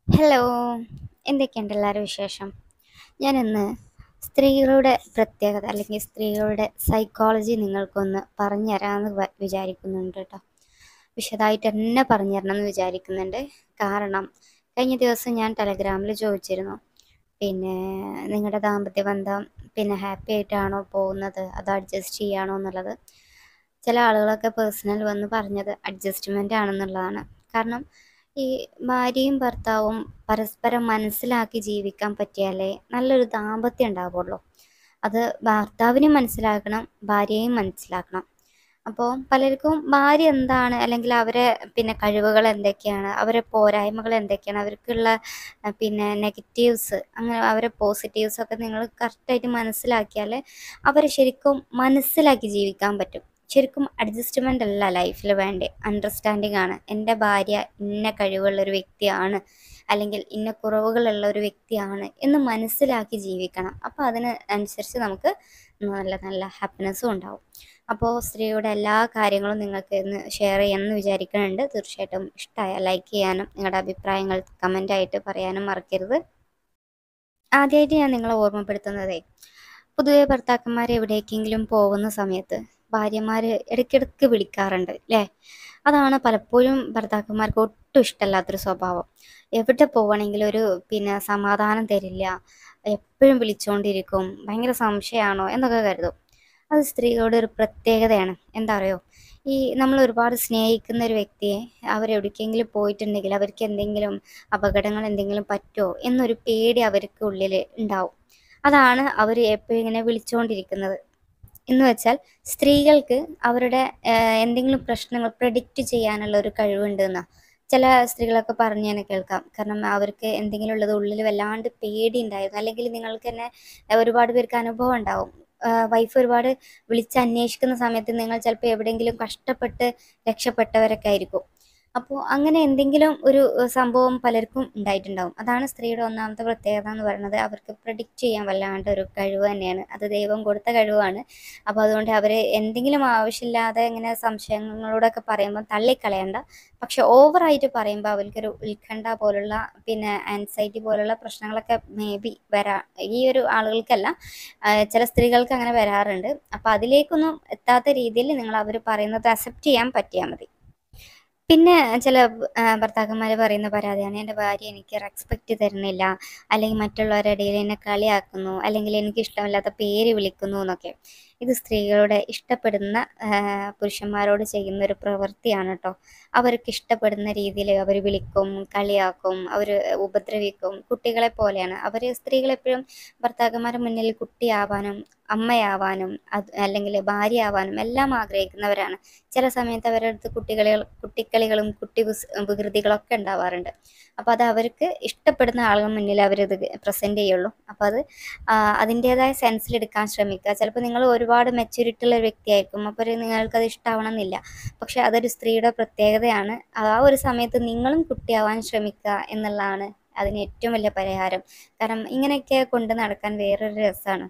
hello എന്തൊക്കെയുണ്ട് എല്ലാവരും വിശേഷം ഞാനിന്ന് സ്ത്രീകളുടെ പ്രത്യേകത അല്ലെങ്കിൽ സ്ത്രീകളുടെ സൈക്കോളജി നിങ്ങൾക്കൊന്ന് പറഞ്ഞു തരാമെന്ന് വ- വിചാരിക്കുന്നുണ്ട് കേട്ടോ വിശദമായിട്ട് തന്നെ പറഞ്ഞു തരണം എന്ന് വിചാരിക്കുന്നുണ്ട് കാരണം കഴിഞ്ഞ ദിവസം ഞാൻ ടെലഗ്രാമിൽ ചോദിച്ചിരുന്നു പിന്നെ നിങ്ങളുടെ ദാമ്പത്യ ബന്ധം പിന്നെ ഹാപ്പി ആയിട്ടാണോ പോകുന്നത് അതോ അഡ്ജസ്റ്റ് ചെയ്യാണോ എന്നുള്ളത് ചില ആളുകളൊക്കെ പേഴ്സണൽ വന്ന് പറഞ്ഞത് അഡ്ജസ്റ്റ്മെൻ്റ് ആണെന്നുള്ളതാണ് കാരണം ഈ ഭാര്യയും ഭർത്താവും പരസ്പരം മനസ്സിലാക്കി ജീവിക്കാൻ പറ്റിയാലേ നല്ലൊരു ദാമ്പത്യം ഉണ്ടാവുള്ളൂ അത് ഭർത്താവിനും മനസ്സിലാക്കണം ഭാര്യയും മനസ്സിലാക്കണം അപ്പോൾ പലർക്കും ഭാര്യ എന്താണ് അല്ലെങ്കിൽ അവരെ പിന്നെ കഴിവുകൾ എന്തൊക്കെയാണ് അവരെ പോരായ്മകൾ എന്തൊക്കെയാണ് അവർക്കുള്ള അഹ് പിന്നെ നെഗറ്റീവ്സ് അങ്ങനെ അവരെ പോസിറ്റീവ്സ് ഒക്കെ നിങ്ങൾ കറക്റ്റായിട്ട് മനസ്സിലാക്കിയാൽ അവരെ ശരിക്കും മനസ്സിലാക്കി ജീവിക്കാൻ പറ്റും ശരിക്കും അഡ്ജസ്റ്റ്മെൻ്റ് അല്ല ലൈഫിൽ വേണ്ടേ അണ്ടർസ്റ്റാൻഡിങ് ആണ് എൻ്റെ ഭാര്യ ഇന്ന കഴിവുള്ള ഒരു വ്യക്തിയാണ് അല്ലെങ്കിൽ ഇന്ന കുറവുകളുള്ള ഒരു വ്യക്തിയാണ് എന്ന് മനസ്സിലാക്കി ജീവിക്കണം അപ്പോൾ അതിന് അനുസരിച്ച് നമുക്ക് നല്ല നല്ല ഹാപ്പിനെസ്സും ഉണ്ടാവും അപ്പോൾ സ്ത്രീയുടെ എല്ലാ കാര്യങ്ങളും നിങ്ങൾക്ക് ഇന്ന് ഷെയർ ചെയ്യാമെന്ന് വിചാരിക്കുന്നുണ്ട് തീർച്ചയായിട്ടും ഇഷ്ടമായ ലൈക്ക് ചെയ്യാനും നിങ്ങളുടെ അഭിപ്രായങ്ങൾ കമൻ്റായിട്ട് പറയാനും മറക്കരുത് ആദ്യമായിട്ട് ഞാൻ നിങ്ങളെ ഓർമ്മപ്പെടുത്തുന്നതേ പൊതുവെ ഭർത്താക്കന്മാർ എവിടേക്കെങ്കിലും പോകുന്ന സമയത്ത് ഭാര്യമാർ ഇടയ്ക്കിടയ്ക്ക് വിളിക്കാറുണ്ട് അല്ലേ അതാണ് പലപ്പോഴും ഭർത്താക്കന്മാർക്ക് ഒട്ടും ഇഷ്ടമല്ലാത്തൊരു സ്വഭാവം എവിടെ പോവുകയാണെങ്കിലും ഒരു പിന്നെ സമാധാനം തരില്ല എപ്പോഴും വിളിച്ചുകൊണ്ടിരിക്കും ഭയങ്കര സംശയമാണോ എന്നൊക്കെ കരുതും അത് സ്ത്രീകളുടെ ഒരു പ്രത്യേകതയാണ് എന്താ പറയുക ഈ നമ്മൾ ഒരുപാട് സ്നേഹിക്കുന്ന ഒരു വ്യക്തിയെ അവരെവിടേക്കെങ്കിലും പോയിട്ടുണ്ടെങ്കിൽ അവർക്ക് എന്തെങ്കിലും അപകടങ്ങൾ എന്തെങ്കിലും പറ്റുമോ എന്നൊരു പേടി അവർക്ക് ഉള്ളിൽ ഉണ്ടാവും അതാണ് അവർ എപ്പോഴും ഇങ്ങനെ വിളിച്ചുകൊണ്ടിരിക്കുന്നത് എന്ന് വെച്ചാൽ സ്ത്രീകൾക്ക് അവരുടെ ആഹ്, എന്തെങ്കിലും പ്രശ്നങ്ങൾ പ്രഡിക്റ്റ് ചെയ്യാനുള്ള ഒരു കഴിവുണ്ട് എന്നാ ചില സ്ത്രീകളൊക്കെ പറഞ്ഞു തന്നെ കേൾക്കാം കാരണം അവർക്ക് എന്തെങ്കിലും ഉള്ളത് ഉള്ളിൽ വല്ലാണ്ട് പേടി ഉണ്ടായിരുന്നു അല്ലെങ്കിൽ നിങ്ങൾക്ക് തന്നെ ഒരുപാട് പേർക്ക് അനുഭവം ഉണ്ടാവും വൈഫ് ഒരുപാട് വിളിച്ച് അന്വേഷിക്കുന്ന സമയത്ത് നിങ്ങൾ ചിലപ്പോൾ എവിടെയെങ്കിലും കഷ്ടപ്പെട്ട് രക്ഷപ്പെട്ടവരൊക്കെ ആയിരിക്കും അപ്പോൾ അങ്ങനെ എന്തെങ്കിലും ഒരു ഏഹ്, സംഭവം പലർക്കും ഉണ്ടായിട്ടുണ്ടാവും അതാണ് സ്ത്രീയുടെ ഒന്നാമത്തെ പ്രത്യേകത എന്ന് പറയുന്നത് അവർക്ക് പ്രഡിക്റ്റ് ചെയ്യാൻ വല്ലാണ്ട് ഒരു കഴിവ് തന്നെയാണ് അത് ദൈവം കൊടുത്ത കഴിവാണ് അപ്പോൾ അതുകൊണ്ട് അവർ എന്തെങ്കിലും ആവശ്യമില്ലാതെ ഇങ്ങനെ സംശയങ്ങളോടൊക്കെ പറയുമ്പോൾ തള്ളിക്കളയണ്ട പക്ഷെ ഓവറായിട്ട് പറയുമ്പോൾ അവർക്കൊരു ഉത്കണ്ഠ പോലുള്ള പിന്നെ ആൻസൈറ്റി പോലുള്ള പ്രശ്നങ്ങളൊക്കെ മേ ബി വരാ ഈ ഒരു ആളുകൾക്കല്ല ആ, ചില സ്ത്രീകൾക്ക് അങ്ങനെ വരാറുണ്ട് അപ്പോൾ അതിലേക്കൊന്നും എത്താത്ത രീതിയിൽ നിങ്ങൾ അവർ പറയുന്നത് അക്സെപ്റ്റ് ചെയ്യാൻ പറ്റിയാൽ മതി പിന്നെ ചില ഭർത്താക്കന്മാർ പറയുന്ന പരാതിയാണ് എൻ്റെ ഭാര്യ എനിക്ക് റെസ്പെക്റ്റ് തരുന്നില്ല അല്ലെങ്കിൽ മറ്റുള്ളവരുടെ ഇടയിൽ എന്നെ കളിയാക്കുന്നു അല്ലെങ്കിൽ എനിക്ക് ഇഷ്ടമില്ലാത്ത പേര് വിളിക്കുന്നു എന്നൊക്കെ ഇത് സ്ത്രീകളുടെ ഇഷ്ടപ്പെടുന്ന ആ, പുരുഷന്മാരോട് ചെയ്യുന്ന ഒരു പ്രവൃത്തിയാണ് കേട്ടോ അവർക്ക് ഇഷ്ടപ്പെടുന്ന രീതിയിൽ അവർ വിളിക്കും കളിയാക്കും അവർ ഉപദ്രവിക്കും കുട്ടികളെ പോലെയാണ് അവർ സ്ത്രീകളെപ്പോഴും ഭർത്താക്കന്മാരുടെ മുന്നിൽ കുട്ടിയാവാനും അമ്മയാവാനും അത് അല്ലെങ്കിൽ ഭാര്യയാവാനും എല്ലാം ആഗ്രഹിക്കുന്നവരാണ് ചില സമയത്ത് അവരുടെ അടുത്ത് കുട്ടികളെ കുട്ടിക്കളികളും കുട്ടി വിസ്- വികൃതികളൊക്കെ ഉണ്ടാവാറുണ്ട് അപ്പോൾ അത് അവർക്ക് ഇഷ്ടപ്പെടുന്ന ആളുകൾ മുന്നിൽ അവരിത് പ്രസൻറ്റ് ചെയ്യുള്ളൂ അപ്പോൾ അത് ആ, അതിൻ്റേതായ സെൻസിൽ എടുക്കാൻ ശ്രമിക്കുക ചിലപ്പോൾ നിങ്ങൾ ഒരുപാട് മെച്യൂരിറ്റി ഉള്ള ഒരു വ്യക്തിയായിരിക്കും അപ്പോൾ നിങ്ങൾക്കത് ഇഷ്ടമാവണമെന്നില്ല പക്ഷെ അതൊരു സ്ത്രീയുടെ പ്രത്യേകതയാണ് ആ ഒരു സമയത്ത് നിങ്ങളും കുട്ടിയാവാൻ ശ്രമിക്കുക എന്നുള്ളതാണ് അതിന് ഏറ്റവും വലിയ പരിഹാരം കാരണം ഇങ്ങനെയൊക്കെ കൊണ്ട് നടക്കാൻ വേറൊരു രസമാണ്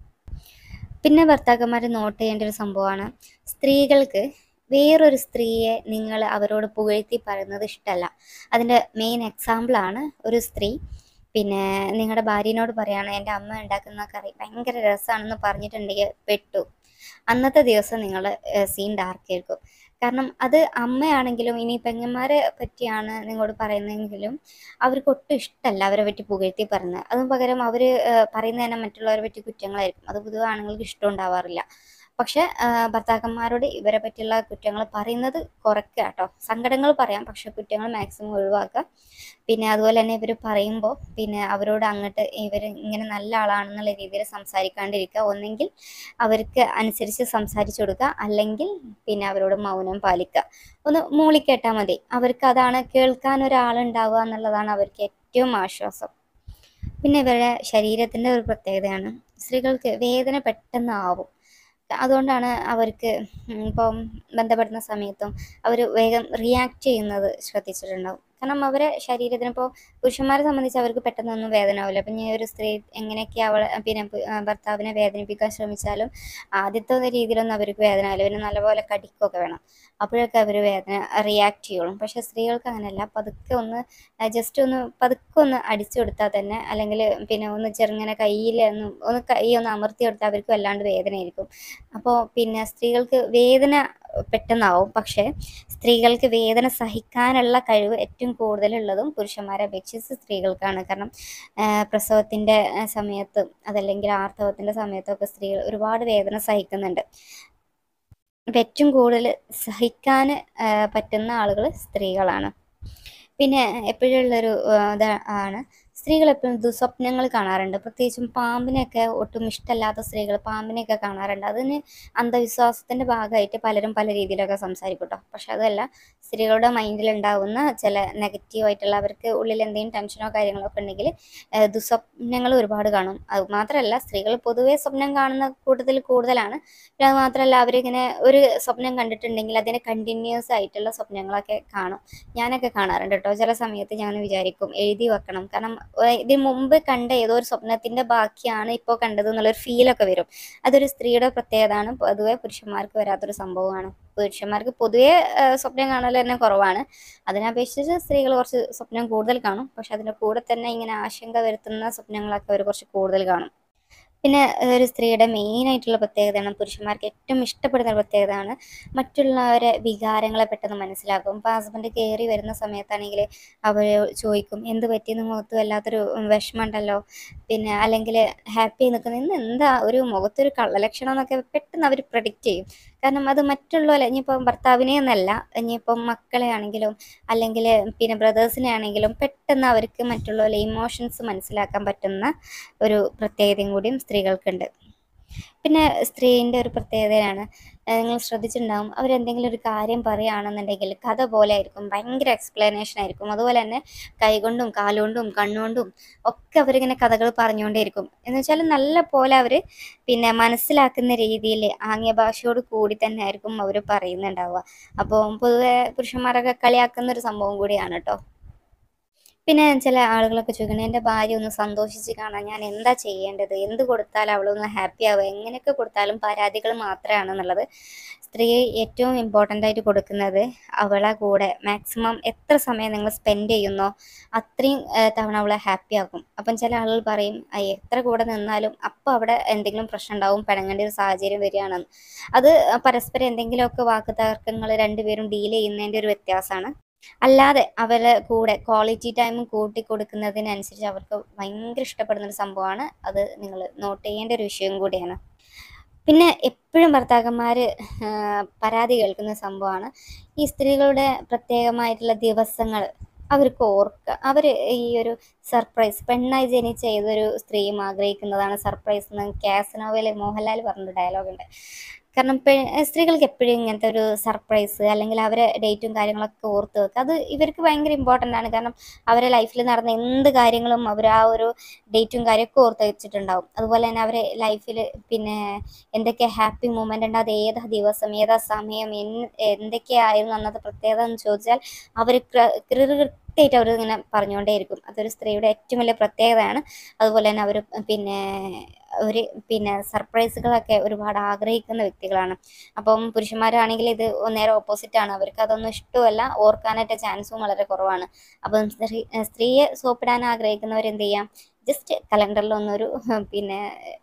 പിന്നെ ഭർത്താക്കന്മാർ നോട്ട് ചെയ്യേണ്ട ഒരു സംഭവമാണ് സ്ത്രീകൾക്ക് വേറൊരു സ്ത്രീയെ നിങ്ങൾ അവരോട് പുകഴ്ത്തി പറയുന്നത് ഇഷ്ടമല്ല അതിൻ്റെ മെയിൻ എക്സാമ്പിളാണ് ഒരു സ്ത്രീ പിന്നെ നിങ്ങളുടെ ഭാര്യനോട് പറയാണ് എൻ്റെ അമ്മ ഉണ്ടാക്കുന്ന കറി ഭയങ്കര രസമാണെന്ന് പറഞ്ഞിട്ടുണ്ടെങ്കിൽ പെട്ടു അന്നത്തെ ദിവസം നിങ്ങൾ സീൻ ഡാർക്കായിരിക്കും കാരണം അത് അമ്മയാണെങ്കിലും ഇനി പെങ്ങന്മാരെ പറ്റിയാണ് നിങ്ങളോട് പറയുന്നതെങ്കിലും അവർക്ക് ഒട്ടും ഇഷ്ടമല്ല അവരെ പറ്റി പുകഴ്ത്തി പറയുന്നത് അതിന് പകരം അവർ പറയുന്നത് തന്നെ മറ്റുള്ളവരെ പറ്റി കുറ്റങ്ങളായിരിക്കും അത് പൊതുവെ ആണുങ്ങൾക്ക് ഇഷ്ടം ഉണ്ടാവാറില്ല പക്ഷെ ആ, ഭർത്താക്കന്മാരോട് ഇവരെ പറ്റിയുള്ള കുറ്റങ്ങൾ പറയുന്നത് കുറയ്ക്കുക കേട്ടോ സങ്കടങ്ങൾ പറയാം പക്ഷെ കുറ്റങ്ങൾ മാക്സിമം ഒഴിവാക്കുക പിന്നെ അതുപോലെ തന്നെ ഇവർ പറയുമ്പോൾ പിന്നെ അവരോട് അങ്ങോട്ട് ഇവർ ഇങ്ങനെ നല്ല ആളാണെന്നുള്ള രീതിയിൽ സംസാരിക്കാണ്ടിരിക്കുക ഒന്നെങ്കിൽ അവർക്ക് അനുസരിച്ച് സംസാരിച്ചു കൊടുക്കുക അല്ലെങ്കിൽ പിന്നെ അവരോട് മൗനം പാലിക്കുക ഒന്ന് മൂളിക്കേട്ടാൽ മതി അവർക്ക് അതാണ് കേൾക്കാൻ ഒരാളുണ്ടാവുക എന്നുള്ളതാണ് അവർക്ക് ഏറ്റവും ആശ്വാസം പിന്നെ ഇവരുടെ ശരീരത്തിൻ്റെ ഒരു പ്രത്യേകതയാണ് സ്ത്രീകൾക്ക് വേദന പെട്ടെന്ന് ആവും അതുകൊണ്ടാണ് അവർക്ക് ഉം ഇപ്പം ബന്ധപ്പെടുന്ന സമയത്തും അവർ വേഗം റിയാക്ട് ചെയ്യുന്നത് ശ്രദ്ധിച്ചിട്ടുണ്ടാവും കാരണം അവരെ ശരീരത്തിന് ഇപ്പോൾ പുരുഷന്മാരെ സംബന്ധിച്ച് അവർക്ക് പെട്ടെന്നൊന്നും വേദന ആവില്ല അപ്പം ഇനി ഒരു സ്ത്രീ എങ്ങനെയൊക്കെ അവൾ പിന്നെ പു- ആ, ഭർത്താവിനെ വേദനിപ്പിക്കാൻ ശ്രമിച്ചാലും ആദ്യത്തെ ഒരു രീതിയിലൊന്നും അവർക്ക് വേദന ആവില്ല പിന്നെ നല്ലപോലെ കടിക്കൊക്കെ വേണം അപ്പോഴൊക്കെ അവർ വേദന റിയാക്ട് ചെയ്യുള്ളൂ പക്ഷേ സ്ത്രീകൾക്ക് അങ്ങനെയല്ല പതുക്കെ ഒന്ന് ജസ്റ്റ് ഒന്ന് പതുക്കെ ഒന്ന് അടിച്ചു കൊടുത്താൽ തന്നെ അല്ലെങ്കിൽ പിന്നെ ഒന്ന് ചെറുങ്ങനെ കയ്യിൽ ഒന്ന് ഒന്ന് കൈ ഒന്ന് അമർത്തി കൊടുത്താൽ അവർക്ക് വല്ലാണ്ട് വേദനയായിരിക്കും അപ്പോൾ പിന്നെ സ്ത്രീകൾക്ക് വേദന പെട്ടെന്നാവും പക്ഷേ സ്ത്രീകൾക്ക് വേദന സഹിക്കാനുള്ള കഴിവ് ഏറ്റവും കൂടുതലുള്ളതും പുരുഷന്മാരെ അപേക്ഷിച്ച് സ്ത്രീകൾക്കാണ് കാരണം പ്രസവത്തിൻ്റെ സമയത്ത് അതല്ലെങ്കിൽ ആർത്തവത്തിൻ്റെ സമയത്തൊക്കെ സ്ത്രീകൾ ഒരുപാട് വേദന സഹിക്കുന്നുണ്ട് അപ്പം ഏറ്റവും കൂടുതൽ സഹിക്കാൻ പറ്റുന്ന ആളുകൾ സ്ത്രീകളാണ് പിന്നെ എപ്പോഴുള്ളൊരു ഇത് ആണ് സ്ത്രീകൾ എപ്പോഴും ദുസ്വപ്നങ്ങൾ കാണാറുണ്ട് പ്രത്യേകിച്ചും പാമ്പിനെയൊക്കെ ഒട്ടും ഇഷ്ടമല്ലാത്ത സ്ത്രീകൾ പാമ്പിനെയൊക്കെ കാണാറുണ്ട് അതിന് അന്ധവിശ്വാസത്തിൻ്റെ ഭാഗമായിട്ട് പലരും പല രീതിയിലൊക്കെ സംസാരിക്കും കേട്ടോ പക്ഷെ അതല്ല സ്ത്രീകളുടെ മൈൻഡിൽ ഉണ്ടാകുന്ന ചില നെഗറ്റീവായിട്ടുള്ള അവർക്ക് ഉള്ളിൽ എന്തെങ്കിലും ടെൻഷനോ കാര്യങ്ങളോ ഒക്കെ ഉണ്ടെങ്കിൽ ദുസ്വപ്നങ്ങൾ ഒരുപാട് കാണും അത് മാത്രമല്ല സ്ത്രീകൾ പൊതുവേ സ്വപ്നം കാണുന്ന കൂട്ടത്തിൽ കൂടുതലാണ് പിന്നെ അത് മാത്രമല്ല അവരിങ്ങനെ ഒരു സ്വപ്നം കണ്ടിട്ടുണ്ടെങ്കിൽ അതിന് കണ്ടിന്യൂസ് ആയിട്ടുള്ള സ്വപ്നങ്ങളൊക്കെ കാണും ഞാനൊക്കെ കാണാറുണ്ട് കേട്ടോ ചില സമയത്ത് ഞാൻ വിചാരിക്കും എഴുതി വെക്കണം കാരണം ഏഹ് ഇതിന് മുമ്പ് കണ്ട ഏതോ ഒരു സ്വപ്നത്തിന്റെ ബാക്കിയാണ് ഇപ്പോൾ കണ്ടത് എന്നുള്ളൊരു ഫീലൊക്കെ വരും അതൊരു സ്ത്രീയുടെ പ്രത്യേകതയാണ് പൊതുവെ പുരുഷന്മാർക്ക് വരാത്തൊരു സംഭവമാണ് പുരുഷന്മാർക്ക് പൊതുവെ ഏഹ് സ്വപ്നം കാണൽ തന്നെ കുറവാണ് അതിനപേക്ഷിച്ച് സ്ത്രീകൾ കുറച്ച് സ്വപ്നം കൂടുതൽ കാണും പക്ഷെ അതിൻ്റെ കൂടെ തന്നെ ഇങ്ങനെ ആശങ്ക വരുത്തുന്ന സ്വപ്നങ്ങളൊക്കെ അവർ കുറച്ച് കൂടുതൽ കാണും പിന്നെ ഒരു സ്ത്രീയുടെ മെയിൻ ആയിട്ടുള്ള പ്രത്യേകതയാണ് പുരുഷന്മാർക്ക് ഏറ്റവും ഇഷ്ടപ്പെടുന്ന പ്രത്യേകതയാണ് മറ്റുള്ളവരെ വികാരങ്ങളെ പെട്ടെന്ന് മനസ്സിലാക്കും ഇപ്പോൾ ഹസ്ബൻഡ് കയറി വരുന്ന സമയത്താണെങ്കിൽ അവർ ചോദിക്കും എന്ത് പറ്റിയെന്ന് മുഖത്ത് വല്ലാത്തൊരു വിഷമം ഉണ്ടല്ലോ പിന്നെ അല്ലെങ്കിൽ ഹാപ്പി നിൽക്കുന്ന ഇന്ന് എന്താ ഒരു മുഖത്തൊരു കള്ളലക്ഷണം എന്നൊക്കെ പെട്ടെന്ന് അവർ പ്രഡിക്റ്റ് ചെയ്യും കാരണം അത് മറ്റുള്ളവരെ ഇനിയിപ്പം ഭർത്താവിനെ എന്നല്ല ഇനിയിപ്പം മക്കളെ ആണെങ്കിലും അല്ലെങ്കിൽ പിന്നെ ബ്രദേഴ്സിനെ ആണെങ്കിലും പെട്ടെന്ന് അവർക്ക് മറ്റുള്ളവരെ ഇമോഷൻസ് മനസ്സിലാക്കാൻ പറ്റുന്ന ഒരു പ്രത്യേകതയും കൂടിയും സ്ത്രീകൾക്കുണ്ട് പിന്നെ സ്ത്രീൻ്റെ ഒരു പ്രത്യേകതയാണ് ഏഹ് നിങ്ങൾ ശ്രദ്ധിച്ചിട്ടുണ്ടാവും അവരെന്തെങ്കിലും ഒരു കാര്യം പറയുകയാണെന്നുണ്ടെങ്കിൽ കഥ പോലെ ആയിരിക്കും ഭയങ്കര എക്സ്പ്ലനേഷൻ ആയിരിക്കും അതുപോലെ തന്നെ കൈകൊണ്ടും കാലുകൊണ്ടും കണ്ണുകൊണ്ടും ഒക്കെ അവരിങ്ങനെ കഥകൾ പറഞ്ഞുകൊണ്ടേയിരിക്കും എന്ന് വെച്ചാൽ നല്ല പോലെ അവർ പിന്നെ മനസ്സിലാക്കുന്ന രീതിയിൽ ആംഗ്യ ഭാഷയോട് കൂടി തന്നെ ആയിരിക്കും അവർ പറയുന്നുണ്ടാവുക അപ്പോൾ പൊതുവെ പുരുഷന്മാരൊക്കെ കളിയാക്കുന്ന ഒരു സംഭവം കൂടിയാണ് കേട്ടോ പിന്നെ ചില ആളുകളൊക്കെ ചോദിക്കുന്നത് എൻ്റെ ഭാര്യ ഒന്ന് സന്തോഷിച്ച് കാണാൻ ഞാൻ എന്താ ചെയ്യേണ്ടത് എന്ത് കൊടുത്താലും അവളൊന്ന് ഹാപ്പി ആവുക എങ്ങനെയൊക്കെ കൊടുത്താലും പരാതികൾ മാത്രമാണെന്നുള്ളത് സ്ത്രീ ഏറ്റവും ഇമ്പോർട്ടൻ്റ് ആയിട്ട് കൊടുക്കുന്നത് അവളെ കൂടെ മാക്സിമം എത്ര സമയം നിങ്ങൾ സ്പെൻഡ് ചെയ്യുന്നോ അത്രയും ഏഹ്, തവണ അവളെ ഹാപ്പി ആക്കും അപ്പം ചില ആളുകൾ പറയും "അയ്യ, എത്ര കൂടെ നിന്നാലും അപ്പോൾ അവിടെ എന്തെങ്കിലും പ്രശ്നം ഉണ്ടാവും പിണങ്ങേണ്ട ഒരു സാഹചര്യം വരികയാണെന്ന് അത് പരസ്പരം എന്തെങ്കിലുമൊക്കെ വാക്ക് തർക്കങ്ങൾ രണ്ടുപേരും ഡീൽ ചെയ്യുന്നതിൻ്റെ ഒരു വ്യത്യാസമാണ് അല്ലാതെ അവരെ കൂടെ ക്വാളിറ്റി ടൈം കൂട്ടി കൊടുക്കുന്നതിനനുസരിച്ച് അവർക്ക് ഭയങ്കര ഇഷ്ടപ്പെടുന്ന ഒരു സംഭവമാണ് അത് നിങ്ങൾ നോട്ട് ചെയ്യേണ്ട ഒരു വിഷയം കൂടിയാണ് പിന്നെ എപ്പോഴും ഭർത്താക്കന്മാർ പരാതി കേൾക്കുന്ന സംഭവമാണ് ഈ സ്ത്രീകളുടെ പ്രത്യേകമായിട്ടുള്ള ദിവസങ്ങൾ അവർക്ക് ഓർക്കുക അവർ ഈ ഒരു സർപ്രൈസ് പെണ്ണായി ജനിച്ച ഏതൊരു സ്ത്രീയും ആഗ്രഹിക്കുന്നതാണ് സർപ്രൈസ് എന്ന് കാസനോവയിൽ മോഹൻലാൽ പറഞ്ഞൊരു ഡയലോഗുണ്ട് കാരണം പെ സ്ത്രീകൾക്ക് എപ്പോഴും ഇങ്ങനത്തെ ഒരു സർപ്രൈസ് അല്ലെങ്കിൽ അവരെ ഡേറ്റും കാര്യങ്ങളൊക്കെ ഓർത്ത് വെക്കുക അത് ഇവർക്ക് ഭയങ്കര ഇമ്പോർട്ടൻ്റ് ആണ് കാരണം അവരെ ലൈഫിൽ നടന്ന എന്ത് കാര്യങ്ങളും അവർ ആ ഒരു ഡേറ്റും കാര്യമൊക്കെ ഓർത്ത് വെച്ചിട്ടുണ്ടാവും അതുപോലെ തന്നെ അവരെ ലൈഫിൽ പിന്നെ എന്തൊക്കെ ഹാപ്പി മൂമെൻ്റ് ഉണ്ട് അത് ഏതാ ദിവസം ഏതാ സമയം എന്ന് എന്തൊക്കെയായിരുന്നു അന്നത്തെ പ്രത്യേകത എന്ന് ചോദിച്ചാൽ അവർ കൃത്യമായിട്ട് അവർ ഇങ്ങനെ പറഞ്ഞുകൊണ്ടേയിരിക്കും അതൊരു സ്ത്രീയുടെ ഏറ്റവും വലിയ പ്രത്യേകതയാണ് അതുപോലെ തന്നെ അവർ പിന്നെ ഒരു പിന്നെ സർപ്രൈസുകളൊക്കെ ഒരുപാട് ആഗ്രഹിക്കുന്ന വ്യക്തികളാണ് അപ്പം പുരുഷന്മാരാണെങ്കിൽ ഇത് നേരെ ഓപ്പോസിറ്റ് ആണ് അവർക്ക് അതൊന്നും ഇഷ്ടമല്ല ഓർക്കാനായിട്ട് ചാൻസും വളരെ കുറവാണ് അപ്പം സ്ത്രീ സ്ത്രീയെ സോപ്പിടാൻ ആഗ്രഹിക്കുന്നവർ എന്ത് ചെയ്യാം ജസ്റ്റ് കലണ്ടറിൽ ഒന്നൊരു പിന്നെ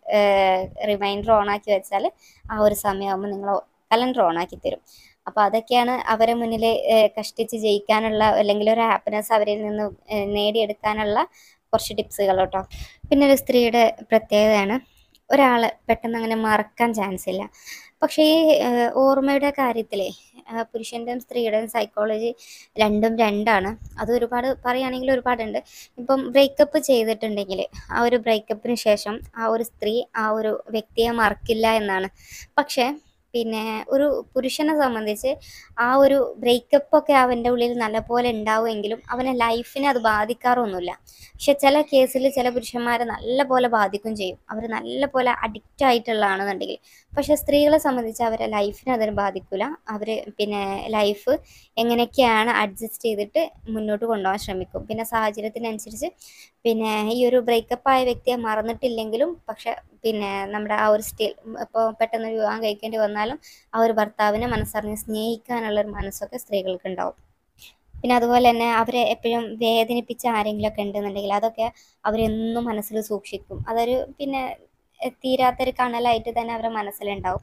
റിമൈൻഡർ ഓണാക്കി വെച്ചാൽ ആ ഒരു സമയമാകുമ്പോൾ നിങ്ങൾ കലണ്ടർ ഓണാക്കി തരും അപ്പോൾ അതൊക്കെയാണ് അവരെ മുന്നിൽ കഷ്ടിച്ച് ജയിക്കാനുള്ള അല്ലെങ്കിൽ ഒരു ഹാപ്പിനെസ് അവരിൽ നിന്ന് ഏഹ് നേടിയെടുക്കാനുള്ള കുറച്ച് ടിപ്സുകൾ കേട്ടോ പിന്നെ ഒരു സ്ത്രീയുടെ പ്രത്യേകതയാണ് ഒരാൾ പെട്ടെന്ന് അങ്ങനെ മറക്കാൻ ചാൻസ് ഇല്ല പക്ഷേ ഈ ഏഹ് ഓർമ്മയുടെ കാര്യത്തിലേ ഏഹ് പുരുഷൻ്റെയും സ്ത്രീയുടെയും സൈക്കോളജി രണ്ടും രണ്ടാണ് അത് ഒരുപാട് പറയുകയാണെങ്കിൽ ഒരുപാടുണ്ട് ഇപ്പം ബ്രേക്കപ്പ് ചെയ്തിട്ടുണ്ടെങ്കിൽ ആ ഒരു ബ്രേക്കപ്പിന് ശേഷം ആ ഒരു സ്ത്രീ ആ ഒരു വ്യക്തിയെ മറക്കില്ല എന്നാണ് പക്ഷേ പിന്നെ ഒരു പുരുഷനെ സംബന്ധിച്ച് ആ ഒരു ബ്രേക്കപ്പ് ഒക്കെ അവൻ്റെ ഉള്ളിൽ നല്ലപോലെ ഉണ്ടാവുമെങ്കിലും അവനെ ലൈഫിനെ അത് ബാധിക്കാറൊന്നുമില്ല പക്ഷെ ചില കേസിൽ ചില പുരുഷന്മാരെ നല്ലപോലെ ബാധിക്കും ചെയ്യും അവർ നല്ലപോലെ അഡിക്റ്റ് ആയിട്ടുള്ളതാണെന്നുണ്ടെങ്കിൽ പക്ഷെ സ്ത്രീകളെ സംബന്ധിച്ച് അവരെ ലൈഫിനെ അതിന് ബാധിക്കില്ല അവർ പിന്നെ ലൈഫ് എങ്ങനെയൊക്കെയാണ് അഡ്ജസ്റ്റ് ചെയ്തിട്ട് മുന്നോട്ട് കൊണ്ടുപോകാൻ ശ്രമിക്കും പിന്നെ സാഹചര്യത്തിനനുസരിച്ച് പിന്നെ ഈ ഒരു ബ്രേക്കപ്പ് ആയ വ്യക്തിയെ മറന്നിട്ടില്ലെങ്കിലും പക്ഷെ പിന്നെ നമ്മുടെ ആ ഒരു സ്റ്റേ ഇപ്പോൾ പെട്ടെന്ന് ഒരു വിവാഹം കഴിക്കേണ്ടി വന്നാലും ആ ഒരു ഭർത്താവിനെ മനസ്സറിഞ്ഞ് സ്നേഹിക്കാനുള്ള ഒരു മനസ്സൊക്കെ സ്ത്രീകൾക്ക് ഉണ്ടാവും പിന്നെ അതുപോലെ തന്നെ അവരെ എപ്പോഴും വേദനിപ്പിച്ച ആരെങ്കിലുമൊക്കെ ഉണ്ടെന്നുണ്ടെങ്കിൽ അതൊക്കെ അവരെന്നും മനസ്സിൽ സൂക്ഷിക്കും അതൊരു പിന്നെ എ, തീരാത്തൊരു കണലായിട്ട് തന്നെ അവരുടെ മനസ്സിലുണ്ടാവും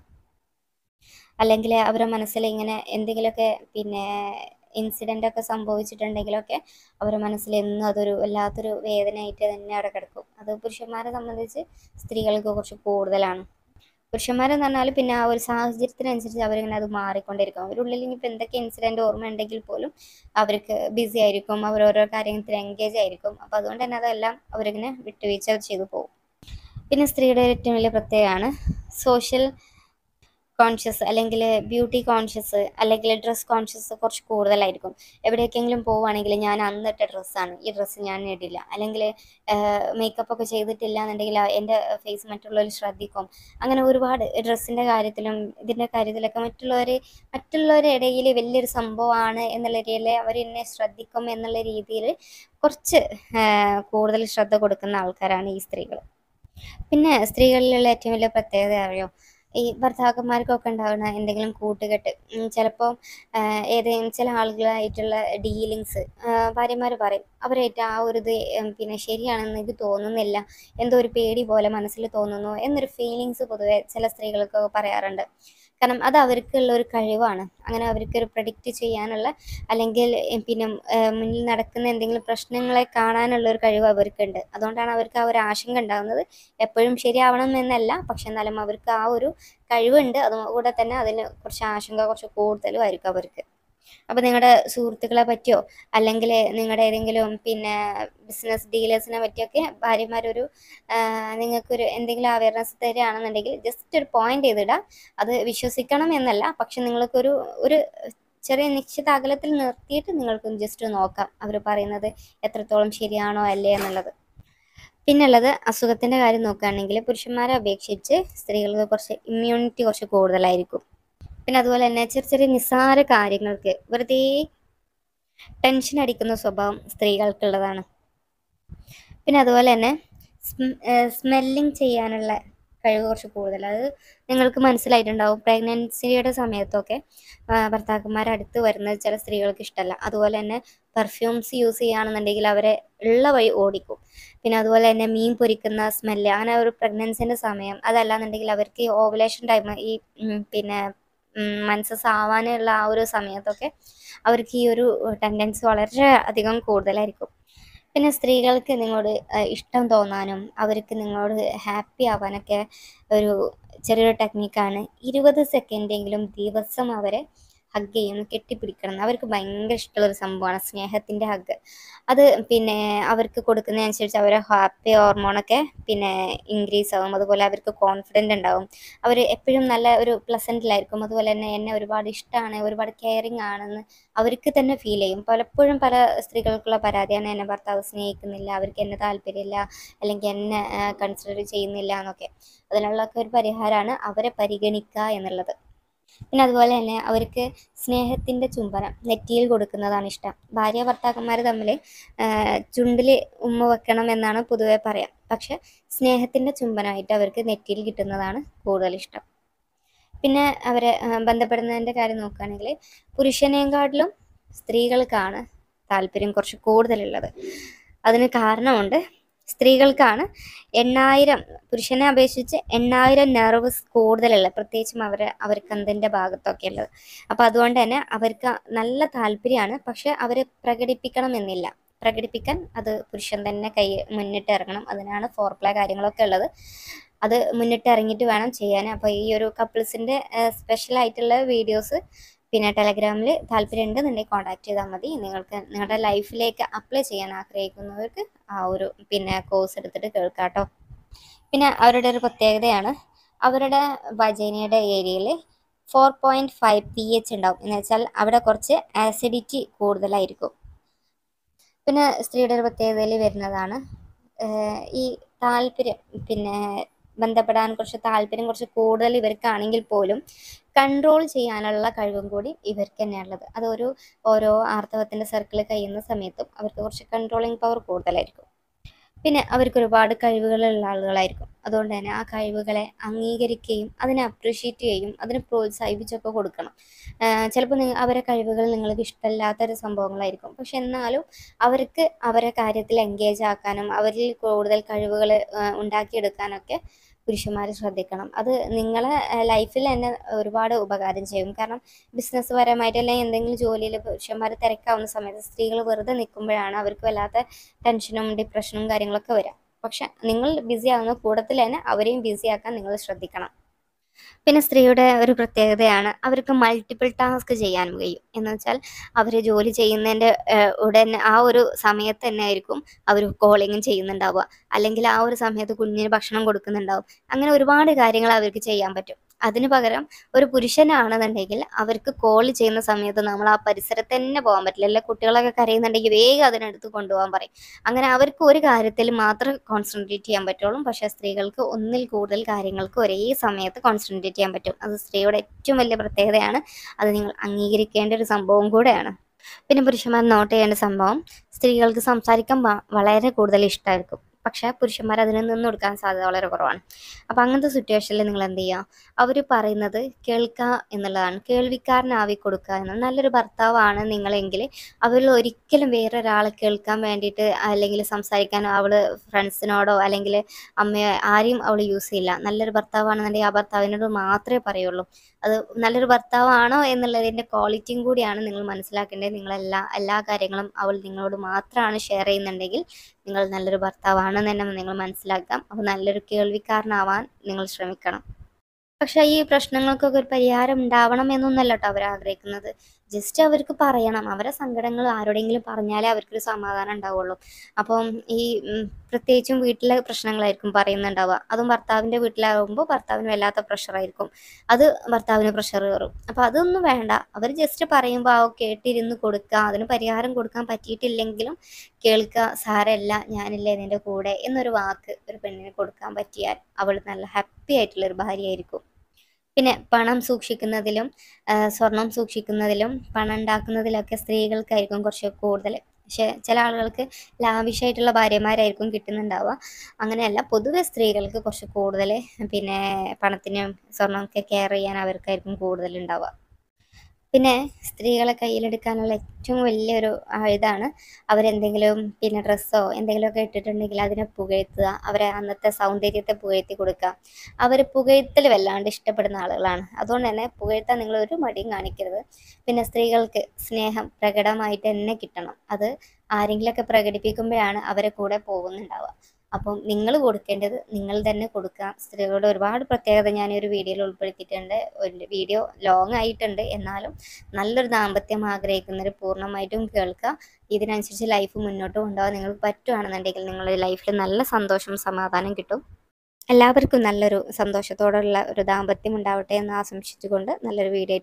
അല്ലെങ്കിൽ അവരുടെ മനസ്സിൽ ഇങ്ങനെ എന്തെങ്കിലുമൊക്കെ പിന്നെ ഇൻസിഡൻ്റ് ഒക്കെ സംഭവിച്ചിട്ടുണ്ടെങ്കിലൊക്കെ അവരുടെ മനസ്സിൽ എന്നും അതൊരു വല്ലാത്തൊരു വേദനയായിട്ട് തന്നെ അവിടെ കിടക്കും അത് പുരുഷന്മാരെ സംബന്ധിച്ച് സ്ത്രീകൾക്ക് കുറച്ച് കൂടുതലാണ് പുരുഷന്മാരെന്ന് പറഞ്ഞാൽ പിന്നെ ആ ഒരു സാഹചര്യത്തിനനുസരിച്ച് അവരിങ്ങനെ അത് മാറിക്കൊണ്ടിരിക്കും അവരുടെ ഉള്ളിൽ ഇനിയിപ്പോൾ എന്തൊക്കെ ഇൻസിഡൻറ്റ് ഓർമ്മ ഉണ്ടെങ്കിൽ പോലും അവർക്ക് ബിസി ആയിരിക്കും അവർ ഓരോ കാര്യത്തിൽ എൻഗേജ് ആയിരിക്കും അപ്പോൾ അതുകൊണ്ട് തന്നെ അതെല്ലാം അവരിങ്ങനെ വിട്ടുവീഴ്ച ചെയ്തു പോകും പിന്നെ സ്ത്രീയുടെ ഏറ്റവും വലിയ പ്രത്യേകമാണ് സോഷ്യൽ കോൺഷ്യസ് അല്ലെങ്കിൽ ബ്യൂട്ടി കോൺഷ്യസ് അല്ലെങ്കിൽ ഡ്രസ് കോൺഷ്യസ് കുറച്ച് കൂടുതലായിരിക്കും എവിടേക്കെങ്കിലും പോവുകയാണെങ്കിൽ ഞാൻ അന്നിട്ട ഡ്രസ്സാണ് ഈ ഡ്രസ്സ് ഞാൻ ഇടില്ല അല്ലെങ്കിൽ മേക്കപ്പ് ഒക്കെ ചെയ്തിട്ടില്ല എന്നുണ്ടെങ്കിൽ എൻ്റെ ഫേസ് മറ്റുള്ളവർ ശ്രദ്ധിക്കും അങ്ങനെ ഒരുപാട് ഡ്രസ്സിൻ്റെ കാര്യത്തിലും ഇതിൻ്റെ കാര്യത്തിലൊക്കെ മറ്റുള്ളവർ മറ്റുള്ളവരുടെ ഇടയിൽ വലിയൊരു സംഭവമാണ് എന്നുള്ള രീതിയിൽ അവർ എന്നെ ശ്രദ്ധിക്കും എന്നുള്ള രീതിയിൽ കുറച്ച് ആ, കൂടുതൽ ശ്രദ്ധ കൊടുക്കുന്ന ആൾക്കാരാണ് ഈ സ്ത്രീകൾ പിന്നെ സ്ത്രീകളിലുള്ള ഏറ്റവും വലിയ പ്രത്യേകത അറിയോ ഈ ഭർത്താക്കന്മാർക്കൊക്കെ ഉണ്ടാകുന്ന എന്തെങ്കിലും കൂട്ടുകെട്ട് ചിലപ്പോൾ ഏതെങ്കിലും ചില ആളുകളായിട്ടുള്ള ഡീലിങ്സ് ഭാര്യമാർ പറയും അവരായിട്ട് ആ ഒരു ഇത് ഉം, പിന്നെ ശരിയാണെന്ന് ഇത് തോന്നുന്നില്ല എന്തോ ഒരു പേടി പോലെ മനസ്സിൽ തോന്നുന്നു എന്നൊരു ഫീലിങ്സ് പൊതുവെ ചില സ്ത്രീകൾക്കൊക്കെ പറയാറുണ്ട് കാരണം അത് അവർക്കുള്ള ഒരു കഴിവാണ് അങ്ങനെ അവർക്കൊരു പ്രഡിക്റ്റ് ചെയ്യാനുള്ള അല്ലെങ്കിൽ എ, പിന്നെ ഏഹ്, മുന്നിൽ നടക്കുന്ന എന്തെങ്കിലും പ്രശ്നങ്ങളെ കാണാനുള്ള ഒരു കഴിവ് അവർക്കുണ്ട് അതുകൊണ്ടാണ് അവർക്ക് ആ ഒരു ആശങ്ക ഉണ്ടാകുന്നത് എപ്പോഴും ശരിയാവണം എന്നല്ല പക്ഷെ എന്നാലും അവർക്ക് ആ ഒരു കഴിവുണ്ട് അതുകൂടെ തന്നെ അതിന് കുറച്ച് ആശങ്ക കുറച്ച് കൂടുതലും ആയിരിക്കും അവർക്ക് അപ്പോൾ നിങ്ങളുടെ സുഹൃത്തുക്കളെ പറ്റിയോ അല്ലെങ്കിൽ നിങ്ങളുടെ ഏതെങ്കിലും പിന്നെ ബിസിനസ് ഡീലേഴ്സിനെ പറ്റിയൊക്കെ ഭാര്യമാരൊരു ആഹ് നിങ്ങൾക്കൊരു എന്തെങ്കിലും അവയർനെസ് തരികയാണെന്നുണ്ടെങ്കിൽ ജസ്റ്റ് ഒരു പോയിന്റ് ചെയ്തിടുക അത് വിശ്വസിക്കണം എന്നല്ല പക്ഷെ നിങ്ങൾക്കൊരു ഒരു ചെറിയ നിശ്ചിത അകലത്തിൽ നിർത്തിയിട്ട് നിങ്ങൾക്ക് ജസ്റ്റ് നോക്കാം അവർ പറയുന്നത് എത്രത്തോളം ശരിയാണോ അല്ലേ എന്നുള്ളത് പിന്നുള്ളത് അസുഖത്തിൻ്റെ കാര്യം നോക്കുകയാണെങ്കിൽ പുരുഷന്മാരെ അപേക്ഷിച്ച് സ്ത്രീകൾക്ക് കുറച്ച് ഇമ്മ്യൂണിറ്റി കുറച്ച് കൂടുതലായിരിക്കും പിന്നെ അതുപോലെ തന്നെ ചെറിയ ചെറിയ നിസ്സാര കാര്യങ്ങൾക്ക് വെറുതെ ടെൻഷൻ അടിക്കുന്ന സ്വഭാവം സ്ത്രീകൾക്കുള്ളതാണ് പിന്നെ അതുപോലെ തന്നെ സ്മെല്ലിങ് ചെയ്യാനുള്ള കഴിവ് കുറച്ച് കൂടുതൽ അത് നിങ്ങൾക്ക് മനസ്സിലായിട്ടുണ്ടാവും പ്രഗ്നൻസിയുടെ സമയത്തൊക്കെ ആ, ഭർത്താക്കന്മാർ അടുത്ത് വരുന്നത് ചില സ്ത്രീകൾക്ക് ഇഷ്ടമല്ല അതുപോലെ തന്നെ പെർഫ്യൂംസ് യൂസ് ചെയ്യുകയാണെന്നുണ്ടെങ്കിൽ അവരെ ഉള്ള വഴി ഓടിക്കും പിന്നെ അതുപോലെ തന്നെ മീൻ പൊരിക്കുന്ന സ്മെല്ല് അങ്ങനെ ഒരു പ്രഗ്നൻസിൻ്റെ സമയം അതല്ലാന്നുണ്ടെങ്കിൽ അവർക്ക് ഈ ഓവുലേഷൻ ടൈം ഈ ഉം, പിന്നെ മനസ്സസ് ആവാനുള്ള ആ ഒരു സമയത്തൊക്കെ അവർക്ക് ഈ ഒരു ടെൻഡൻസി വളരെ അധികം കൂടുതലായിരിക്കും പിന്നെ സ്ത്രീകൾക്ക് നിങ്ങളോട് ആ, ഇഷ്ടം തോന്നാനും അവർക്ക് നിങ്ങളോട് ഹാപ്പി ആവാനൊക്കെ ഒരു ചെറിയൊരു ടെക്നിക്കാണ് ഇരുപത് സെക്കൻഡെങ്കിലും ദിവസം അവരെ ഹഗ് ചെയ്യും കെട്ടിപ്പിടിക്കണം എന്ന് അവർക്ക് ഭയങ്കര ഇഷ്ടമുള്ള ഒരു സംഭവമാണ് സ്നേഹത്തിൻ്റെ ഹഗ് അത് പിന്നെ അവർക്ക് കൊടുക്കുന്നതനുസരിച്ച് അവരെ ഹാപ്പി ഹോർമോണൊക്കെ പിന്നെ ഇൻക്രീസ് ആവും അതുപോലെ അവർക്ക് കോൺഫിഡൻ്റ് ഉണ്ടാവും അവർ എപ്പോഴും നല്ല ഒരു പ്ലസൻറ്റിലായിരിക്കും അതുപോലെ തന്നെ എന്നെ ഒരുപാട് ഇഷ്ടമാണ് ഒരുപാട് കെയറിങ് ആണെന്ന് അവർക്ക് തന്നെ ഫീൽ ചെയ്യും പലപ്പോഴും പല സ്ത്രീകൾക്കുള്ള പരാതിയാണ് എന്നെ ഭർത്താവ് സ്നേഹിക്കുന്നില്ല അവർക്ക് എന്നെ താല്പര്യമില്ല അല്ലെങ്കിൽ എന്നെ കൺസിഡർ ചെയ്യുന്നില്ല എന്നൊക്കെ അതിനുള്ളൊക്കെ ഒരു പരിഹാരമാണ് അവരെ പരിഗണിക്കുക എന്നുള്ളത് പിന്നെ അതുപോലെ തന്നെ അവർക്ക് സ്നേഹത്തിൻ്റെ ചുംബനം നെറ്റിയിൽ കൊടുക്കുന്നതാണ് ഇഷ്ടം ഭാര്യ ഭർത്താക്കന്മാർ തമ്മിൽ ചുണ്ടിൽ ഉമ്മ വെക്കണം എന്നാണ് പൊതുവെ പറയാം പക്ഷെ സ്നേഹത്തിൻ്റെ ചുംബനമായിട്ട് അവർക്ക് നെറ്റിയിൽ കിട്ടുന്നതാണ് കൂടുതൽ ഇഷ്ടം പിന്നെ അവരെ ആ, ബന്ധപ്പെടുന്നതിൻ്റെ കാര്യം നോക്കുകയാണെങ്കിൽ പുരുഷനേക്കാട്ടിലും സ്ത്രീകൾക്കാണ് താല്പര്യം കുറച്ച് കൂടുതലുള്ളത് അതിന് കാരണമുണ്ട് സ്ത്രീകൾക്കാണ് എണ്ണായിരം പുരുഷനെ അപേക്ഷിച്ച് എണ്ണായിരം നെർവ്സ് കൂടുതലുള്ള പ്രത്യേകിച്ചും അവർ അവർക്ക് അതിൻ്റെ ഭാഗത്തൊക്കെ ഉള്ളത് അപ്പോൾ അതുകൊണ്ട് തന്നെ അവർക്ക് നല്ല താല്പര്യമാണ് പക്ഷെ അവർ പ്രകടിപ്പിക്കണം എന്നില്ല പ്രകടിപ്പിക്കാൻ അത് പുരുഷൻ തന്നെ കൈ മുന്നിട്ട് ഇറങ്ങണം അതിനാണ് ഫോർ പ്ലേ കാര്യങ്ങളൊക്കെ ഉള്ളത് അത് മുന്നിട്ട് ഇറങ്ങിയിട്ട് വേണം ചെയ്യാൻ അപ്പോൾ ഈ ഒരു കപ്പിൾസിൻ്റെ സ്പെഷ്യൽ ആയിട്ടുള്ള വീഡിയോസ് പിന്നെ ടെലഗ്രാമിൽ താല്പര്യം ഉണ്ടെന്നുണ്ടെങ്കിൽ കോൺടാക്ട് ചെയ്താൽ മതി നിങ്ങൾക്ക് നിങ്ങളുടെ ലൈഫിലേക്ക് അപ്ലൈ ചെയ്യാൻ ആഗ്രഹിക്കുന്നവർക്ക് ആ ഒരു പിന്നെ കോഴ്സ് എടുത്തിട്ട് കേൾക്കാം കേട്ടോ പിന്നെ അവരുടെ ഒരു പ്രത്യേകതയാണ് അവരുടെ വജൈനയുടെ ഏരിയയിൽ four point five P H ഉണ്ടാവും എന്ന് വെച്ചാൽ അവിടെ കുറച്ച് ആസിഡിറ്റി കൂടുതലായിരിക്കും പിന്നെ സ്ത്രീയുടെ ഒരു പ്രത്യേകതയിൽ വരുന്നതാണ് ഏഹ് ഈ താല്പര്യം പിന്നെ ബന്ധപ്പെടാൻ കുറച്ച് താല്പര്യം കുറച്ച് കൂടുതൽ ഇവർക്കാണെങ്കിൽ പോലും കൺട്രോൾ ചെയ്യാനുള്ള കഴിവും കൂടി ഇവർക്ക് തന്നെയാണുള്ളത് അത് ഒരു ഓരോ ആർത്തവത്തിൻ്റെ സർക്കിൾ കഴിയുന്ന സമയത്തും അവർക്ക് കുറച്ച് കൺട്രോളിങ് പവർ കൂടുതലായിരിക്കും പിന്നെ അവർക്ക് ഒരുപാട് കഴിവുകളുള്ള ആളുകളായിരിക്കും അതുകൊണ്ട് തന്നെ ആ കഴിവുകളെ അംഗീകരിക്കുകയും അതിനെ അപ്രീഷിയേറ്റ് ചെയ്യുകയും അതിനെ പ്രോത്സാഹിപ്പിച്ചൊക്കെ കൊടുക്കണം ചിലപ്പോൾ നിങ്ങൾ അവരെ കഴിവുകൾ നിങ്ങൾക്ക് ഇഷ്ടമല്ലാത്തൊരു സംഭവങ്ങളായിരിക്കും പക്ഷെ എന്നാലും അവർക്ക് അവരെ കാര്യത്തിൽ എൻഗേജ് ആക്കാനും അവരിൽ കൂടുതൽ കഴിവുകൾ ഉണ്ടാക്കിയെടുക്കാനൊക്കെ പുരുഷന്മാർ ശ്രദ്ധിക്കണം അത് നിങ്ങളെ ലൈഫിൽ തന്നെ ഒരുപാട് ഉപകാരം ചെയ്യും കാരണം ബിസിനസ് പരമായിട്ട് അല്ലെങ്കിൽ എന്തെങ്കിലും ജോലിയിൽ പുരുഷന്മാർ തിരക്കാവുന്ന സമയത്ത് സ്ത്രീകൾ വെറുതെ നിൽക്കുമ്പോഴാണ് അവർക്ക് വല്ലാത്ത ടെൻഷനും ഡിപ്രഷനും കാര്യങ്ങളൊക്കെ വരിക പക്ഷെ നിങ്ങൾ ബിസി ആകുന്ന കൂട്ടത്തിൽ തന്നെ അവരെയും ബിസി ആക്കാൻ നിങ്ങൾ ശ്രദ്ധിക്കണം പിന്നെ സ്ത്രീയുടെ ഒരു പ്രത്യേകതയാണ് അവർക്ക് മൾട്ടിപ്പിൾ ടാസ്ക് ചെയ്യാൻ കഴിയും എന്ന് വെച്ചാൽ അവർ ജോലി ചെയ്യുന്നതിൻ്റെ ഉടനെ ആ ഒരു സമയത്ത് തന്നെ ആയിരിക്കും അവർ കോളിങ്ങും ചെയ്യുന്നുണ്ടാവുക അല്ലെങ്കിൽ ആ ഒരു സമയത്ത് കുഞ്ഞിന് ഭക്ഷണം കൊടുക്കുന്നുണ്ടാവും അങ്ങനെ ഒരുപാട് കാര്യങ്ങൾ അവർക്ക് ചെയ്യാൻ പറ്റും അതിന് പകരം ഒരു പുരുഷനാണെന്നുണ്ടെങ്കിൽ അവർക്ക് കോൾ ചെയ്യുന്ന സമയത്ത് നമ്മൾ ആ പരിസരത്ത് തന്നെ പോകാൻ പറ്റില്ല അല്ലെ കുട്ടികളൊക്കെ കരയുന്നുണ്ടെങ്കിൽ വേഗം അതിനടുത്ത് കൊണ്ടുപോകാൻ പറയും അങ്ങനെ അവർക്ക് ഒരു കാര്യത്തിൽ മാത്രം കോൺസെൻട്രേറ്റ് ചെയ്യാൻ പറ്റുള്ളൂ പക്ഷേ സ്ത്രീകൾക്ക് ഒന്നിൽ കൂടുതൽ കാര്യങ്ങൾക്ക് ഒരേ സമയത്ത് കോൺസെൻട്രേറ്റ് ചെയ്യാൻ പറ്റും അത് സ്ത്രീയുടെ ഏറ്റവും വലിയ പ്രത്യേകതയാണ് അത് നിങ്ങൾ അംഗീകരിക്കേണ്ട ഒരു സംഭവം കൂടെയാണ് പിന്നെ പുരുഷന്മാർ നോട്ട് ചെയ്യേണ്ട സംഭവം സ്ത്രീകൾക്ക് സംസാരിക്കാൻ വ- വളരെ കൂടുതൽ ഇഷ്ടമായിരിക്കും പക്ഷേ പുരുഷന്മാർ അതിന് നിന്ന് കൊടുക്കാൻ സാധ്യത വളരെ കുറവാണ് അപ്പം അങ്ങനത്തെ സിറ്റുവേഷനിൽ നിങ്ങൾ എന്ത് ചെയ്യുക അവർ പറയുന്നത് കേൾക്കുക എന്നുള്ളതാണ് കേൾവിക്കാരനാവി കൊടുക്കുക എന്നത് നല്ലൊരു ഭർത്താവാണ് നിങ്ങളെങ്കിൽ അവരിൽ ഒരിക്കലും വേറൊരാളെ കേൾക്കാൻ വേണ്ടിയിട്ട് അല്ലെങ്കിൽ സംസാരിക്കാനോ അവൾ ഫ്രണ്ട്സിനോടോ അല്ലെങ്കിൽ അമ്മയോ ആരെയും അവൾ യൂസ് ചെയ്യില്ല നല്ലൊരു ഭർത്താവാണെന്നുണ്ടെങ്കിൽ ആ ഭർത്താവിനോട് മാത്രമേ പറയുള്ളൂ അത് നല്ലൊരു ഭർത്താവാണോ എന്നുള്ളതിൻ്റെ ക്വാളിറ്റിയും കൂടിയാണ് നിങ്ങൾ മനസ്സിലാക്കേണ്ടത് നിങ്ങളെല്ലാ എല്ലാ കാര്യങ്ങളും അവൾ നിങ്ങളോട് മാത്രമാണ് ഷെയർ ചെയ്യുന്നുണ്ടെങ്കിൽ നിങ്ങൾ നല്ലൊരു ഭർത്താവാണെന്ന് തന്നെ നിങ്ങൾ മനസ്സിലാക്കാം അപ്പോൾ നല്ലൊരു കേൾവിക്കാരനാവാൻ നിങ്ങൾ ശ്രമിക്കണം പക്ഷെ ഈ പ്രശ്നങ്ങൾക്കൊക്കെ ഒരു പരിഹാരം ഉണ്ടാവണം എന്നൊന്നല്ല കേട്ടോ അവർ ആഗ്രഹിക്കുന്നത് ജസ്റ്റ് അവർക്ക് പറയണം അവരെ സങ്കടങ്ങൾ ആരോടെങ്കിലും പറഞ്ഞാലേ അവർക്കൊരു സമാധാനം ഉണ്ടാവുള്ളൂ അപ്പം ഈ ഉം, പ്രത്യേകിച്ചും വീട്ടിലെ പ്രശ്നങ്ങളായിരിക്കും പറയുന്നുണ്ടാവുക അതും ഭർത്താവിൻ്റെ വീട്ടിലാകുമ്പോൾ ഭർത്താവിന് വല്ലാത്ത പ്രഷറായിരിക്കും അത് ഭർത്താവിന് പ്രഷർ കയറും അപ്പം അതൊന്നും വേണ്ട അവർ ജസ്റ്റ് പറയുമ്പോൾ ആ കേട്ടിരുന്ന് കൊടുക്കുക അതിന് പരിഹാരം കൊടുക്കാൻ പറ്റിയിട്ടില്ലെങ്കിലും കേൾക്കുക സാരല്ല ഞാനില്ലേ നിൻ്റെ കൂടെ എന്നൊരു വാക്ക് ഒരു പെണ്ണിന് കൊടുക്കാൻ പറ്റിയാൽ അവൾ നല്ല ഹാപ്പി ആയിട്ടുള്ള ഒരു ഭാര്യയായിരിക്കും പിന്നെ പണം സൂക്ഷിക്കുന്നതിലും ആ, സ്വർണം സൂക്ഷിക്കുന്നതിലും പണം ഉണ്ടാക്കുന്നതിലൊക്കെ സ്ത്രീകൾക്കായിരിക്കും കുറച്ച് കൂടുതൽ പക്ഷേ ചില ആളുകൾക്ക് ലാവിഷായിട്ടുള്ള ഭാര്യമാരായിരിക്കും കിട്ടുന്നുണ്ടാവുക അങ്ങനെയല്ല പൊതുവെ സ്ത്രീകൾക്ക് കുറച്ച് കൂടുതൽ പിന്നെ പണത്തിനും സ്വർണ്ണമൊക്കെ കെയർ ചെയ്യാൻ അവർക്കായിരിക്കും കൂടുതൽ ഉണ്ടാവുക പിന്നെ സ്ത്രീകളെ കയ്യിലെടുക്കാനുള്ള ഏറ്റവും വലിയൊരു ആയുധമാണ് അവരെന്തെങ്കിലും പിന്നെ ഡ്രസ്സോ എന്തെങ്കിലുമൊക്കെ ഇട്ടിട്ടുണ്ടെങ്കിൽ അതിനെ പുകഴ്ത്തുക അവരെ അന്നത്തെ സൗന്ദര്യത്തെ പുകഴ്ത്തി കൊടുക്കുക അവർ പുകഴ്ത്തൽ വല്ലാണ്ട് ഇഷ്ടപ്പെടുന്ന ആളുകളാണ് അതുകൊണ്ട് തന്നെ പുകഴ്ത്താൻ നിങ്ങൾ ഒരു മടിയും കാണിക്കരുത് പിന്നെ സ്ത്രീകൾക്ക് സ്നേഹം പ്രകടമായിട്ട് തന്നെ കിട്ടണം അത് ആരെങ്കിലുമൊക്കെ പ്രകടിപ്പിക്കുമ്പോഴാണ് അവരെ കൂടെ പോകുന്നുണ്ടാവുക അപ്പം നിങ്ങൾ കൊടുക്കേണ്ടത് നിങ്ങൾ തന്നെ കൊടുക്കുക സ്ത്രീകളുടെ ഒരുപാട് പ്രത്യേകത ഞാൻ ഈ ഒരു വീഡിയോയിൽ ഉൾപ്പെടുത്തിയിട്ടുണ്ട് ഒരു വീഡിയോ ലോങ് ആയിട്ടുണ്ട് എന്നാലും നല്ലൊരു ദാമ്പത്യം ആഗ്രഹിക്കുന്നവർ പൂർണ്ണമായിട്ടും കേൾക്കുക ഇതിനനുസരിച്ച് ലൈഫ് മുന്നോട്ട് കൊണ്ടുപോകാൻ നിങ്ങൾക്ക് പറ്റുകയാണെന്നുണ്ടെങ്കിൽ നിങ്ങളുടെ ലൈഫിൽ നല്ല സന്തോഷം സമാധാനം കിട്ടും എല്ലാവർക്കും നല്ലൊരു സന്തോഷത്തോടുള്ള ഒരു ദാമ്പത്യം ഉണ്ടാവട്ടെ എന്ന് ആശംസിച്ചുകൊണ്ട് നല്ലൊരു വീഡിയോ